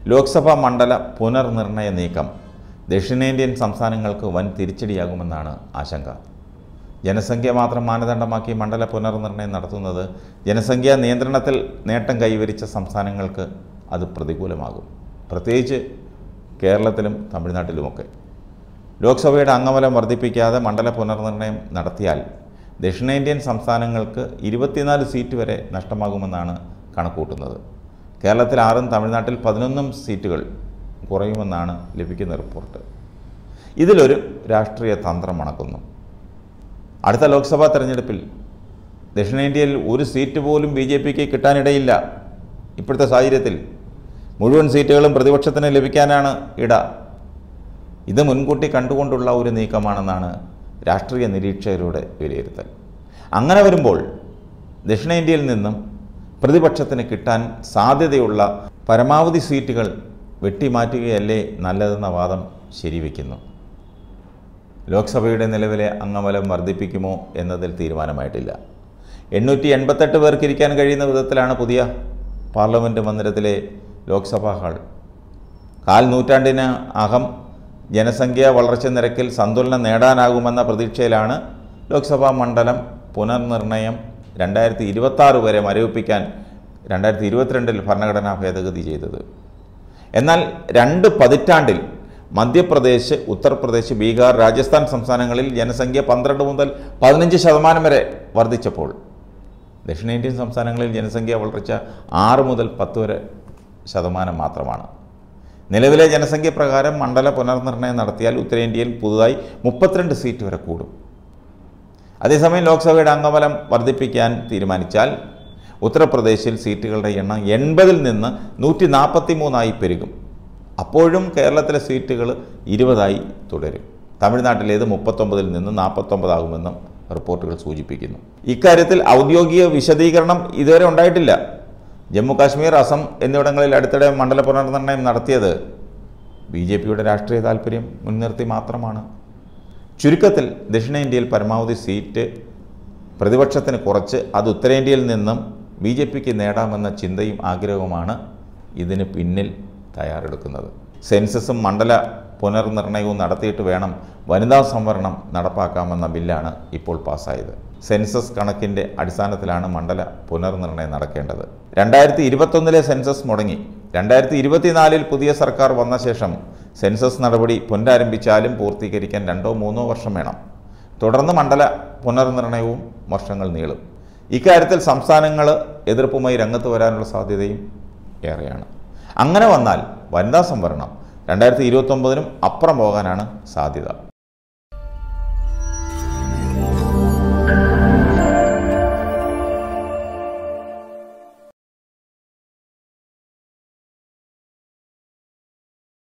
ലോക്സഭാ മണ്ഡല പുനർനിർണയ നീക്കം ദക്ഷിണേന്ത്യൻ സംസ്ഥാനങ്ങൾക്ക് വൻ തിരിച്ചടിയാകുമെന്നാണ് ആശങ്ക ജനസംഖ്യ മാത്രം മാനദണ്ഡമാക്കി മണ്ഡല പുനർനിർണയം നടത്തുന്നത് ജനസംഖ്യാ നിയന്ത്രണത്തിൽ നേട്ടം കൈവരിച്ച സംസ്ഥാനങ്ങൾക്ക് അത് പ്രതികൂലമാകും പ്രത്യേകിച്ച് കേരളത്തിലും തമിഴ്നാട്ടിലുമൊക്കെ ലോക്സഭയുടെ അംഗബലം വർദ്ധിപ്പിക്കാതെ മണ്ഡല പുനർനിർണയം നടത്തിയാൽ ദക്ഷിണേന്ത്യൻ സംസ്ഥാനങ്ങൾക്ക് ഇരുപത്തിനാല് സീറ്റ് വരെ നഷ്ടമാകുമെന്നാണ് കണക്കൂട്ടുന്നത് കേരളത്തിൽ ആറും തമിഴ്നാട്ടിൽ പതിനൊന്നും സീറ്റുകൾ കുറയുമെന്നാണ് ലഭിക്കുന്ന റിപ്പോർട്ട് ഇതിലൊരു രാഷ്ട്രീയ തന്ത്രം മണക്കുന്നു അടുത്ത ലോക്സഭാ തെരഞ്ഞെടുപ്പിൽ ദക്ഷിണേന്ത്യയിൽ ഒരു സീറ്റ് പോലും ബി ജെ പിക്ക് കിട്ടാനിടയില്ല ഇപ്പോഴത്തെ സാഹചര്യത്തിൽ മുഴുവൻ സീറ്റുകളും പ്രതിപക്ഷത്തിന് ലഭിക്കാനാണ് ഇട ഇത് മുൻകൂട്ടി കണ്ടുകൊണ്ടുള്ള ഒരു നീക്കമാണെന്നാണ് രാഷ്ട്രീയ നിരീക്ഷകരുടെ വിലയിരുത്തൽ അങ്ങനെ വരുമ്പോൾ ദക്ഷിണേന്ത്യയിൽ നിന്നും പ്രതിപക്ഷത്തിന് കിട്ടാൻ സാധ്യതയുള്ള പരമാവധി സീറ്റുകൾ വെട്ടിമാറ്റുകയല്ലേ നല്ലതെന്ന വാദം ശരിവെക്കുന്നു ലോക്സഭയുടെ നിലവിലെ അംഗബലം വർദ്ധിപ്പിക്കുമോ എന്നതിൽ തീരുമാനമായിട്ടില്ല എണ്ണൂറ്റി എൺപത്തെട്ട് പേർക്ക് ഇരിക്കാൻ കഴിയുന്ന വിധത്തിലാണ് പുതിയ പാർലമെൻറ്റ് മന്ദിരത്തിലെ ലോക്സഭാ ഹാൾ കാൽ നൂറ്റാണ്ടിന് അകം ജനസംഖ്യാ വളർച്ച നിരക്കിൽ സന്തുലനം നേടാനാകുമെന്ന പ്രതീക്ഷയിലാണ് ലോക്സഭാ മണ്ഡലം പുനർനിർണയം രണ്ടായിരത്തി ഇരുപത്താറ് വരെ മരവിപ്പിക്കാൻ രണ്ടായിരത്തി ഇരുപത്തിരണ്ടിൽ ഭരണഘടനാ ഭേദഗതി ചെയ്തത് എന്നാൽ രണ്ട് പതിറ്റാണ്ടിൽ മധ്യപ്രദേശ് ഉത്തർപ്രദേശ് ബീഹാർ രാജസ്ഥാൻ സംസ്ഥാനങ്ങളിൽ ജനസംഖ്യ പന്ത്രണ്ട് മുതൽ പതിനഞ്ച് ശതമാനം വരെ വർദ്ധിച്ചപ്പോൾ ദക്ഷിണേന്ത്യൻ സംസ്ഥാനങ്ങളിൽ ജനസംഖ്യ വളർച്ച ആറ് മുതൽ പത്ത് വരെ ശതമാനം മാത്രമാണ് നിലവിലെ ജനസംഖ്യ പ്രകാരം മണ്ഡല പുനർനിർണയം നടത്തിയാൽ ഉത്തരേന്ത്യയിൽ പുതുതായി മുപ്പത്തിരണ്ട് സീറ്റ് വരെ കൂടും അതേസമയം ലോക്സഭയുടെ അംഗബലം വർദ്ധിപ്പിക്കാൻ തീരുമാനിച്ചാൽ ഉത്തർപ്രദേശിൽ സീറ്റുകളുടെ എണ്ണം എൺപതിൽ നിന്ന് നൂറ്റി നാൽപ്പത്തി മൂന്നായി പെരുകും അപ്പോഴും കേരളത്തിലെ സീറ്റുകൾ ഇരുപതായി തുടരും തമിഴ്നാട്ടിലേത് മുപ്പത്തൊമ്പതിൽ നിന്ന് നാൽപ്പത്തൊമ്പതാകുമെന്നും റിപ്പോർട്ടുകൾ സൂചിപ്പിക്കുന്നു ഇക്കാര്യത്തിൽ ഔദ്യോഗിക വിശദീകരണം ഇതുവരെ ഉണ്ടായിട്ടില്ല ജമ്മു കാശ്മീർ അസം എന്നിവിടങ്ങളിൽ അടുത്തിടെ മണ്ഡല പുനർനിർണയം നടത്തിയത് ബി ജെ പിയുടെ രാഷ്ട്രീയ താല്പര്യം മുൻനിർത്തി മാത്രമാണ് ചുരുക്കത്തിൽ ദക്ഷിണേന്ത്യയിൽ പരമാവധി സീറ്റ് പ്രതിപക്ഷത്തിന് കുറച്ച് അത് ഉത്തരേന്ത്യയിൽ നിന്നും ബി ജെ പിക്ക് നേടാമെന്ന ചിന്തയും ആഗ്രഹവുമാണ് ഇതിന് പിന്നിൽ തയ്യാറെടുക്കുന്നത് സെൻസസും മണ്ഡല പുനർനിർണയവും നടത്തിയിട്ട് വേണം വനിതാ സംവരണം നടപ്പാക്കാമെന്ന ബില്ലാണ് ഇപ്പോൾ പാസ്സായത് സെൻസസ് കണക്കിൻ്റെ അടിസ്ഥാനത്തിലാണ് മണ്ഡല പുനർനിർണയം നടക്കേണ്ടത് രണ്ടായിരത്തി ഇരുപത്തൊന്നിലെ സെൻസസ് മുടങ്ങി രണ്ടായിരത്തി ഇരുപത്തിനാലിൽ പുതിയ സർക്കാർ വന്ന ശേഷം സെൻസസ് നടപടി പുനരാരംഭിച്ചാലും പൂർത്തീകരിക്കാൻ രണ്ടോ മൂന്നോ വർഷം വേണം തുടർന്ന് മണ്ഡല പുനർനിർണയവും വർഷങ്ങൾ നീളും ഇക്കാര്യത്തിൽ സംസ്ഥാനങ്ങൾ എതിർപ്പുമായി രംഗത്ത് വരാനുള്ള സാധ്യതയും ഏറെയാണ് അങ്ങനെ വന്നാൽ വനിതാ സംവരണം രണ്ടായിരത്തി ഇരുപത്തൊമ്പതിനും അപ്പുറം പോകാനാണ് സാധ്യത